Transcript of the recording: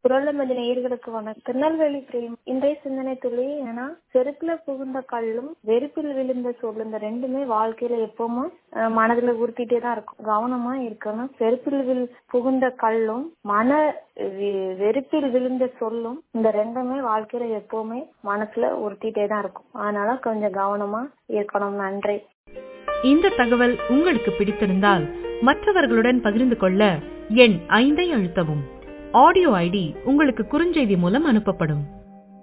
குரலமதி நேயர்களுக்கு வணக்கம் திருநெல்வேலி பிரேம் இன்றைய சிந்தனை துளி ஏன்னா செருப்புல புகுந்த கல்லும் வெறுப்பில் விழுந்த சொல்லும் இந்த ரெண்டுமே வாழ்க்கையில எப்பவுமே அஹ், மனதுல உறுத்திட்டே தான் இருக்கும் கவனமா இருக்கணும் செருப்பில் வில் புகுந்த கல்லும் மன வெ- வெறுப்பில் விழுந்த சொல்லும் இந்த ரெண்டுமே வாழ்க்கையில எப்பவுமே மனசுல உறுத்திட்டே தான் இருக்கும் அதனால கொஞ்சம் கவனமா இருக்கணும் நன்றி இந்த தகவல் உங்களுக்கு பிடித்திருந்தால் மற்றவர்களுடன் பகிர்ந்து கொள்ள எண் ஐந்தை அழுத்தவும் ஆடியோ ஐடி உங்களுக்கு குறுஞ்செய்தி மூலம் அனுப்பப்படும்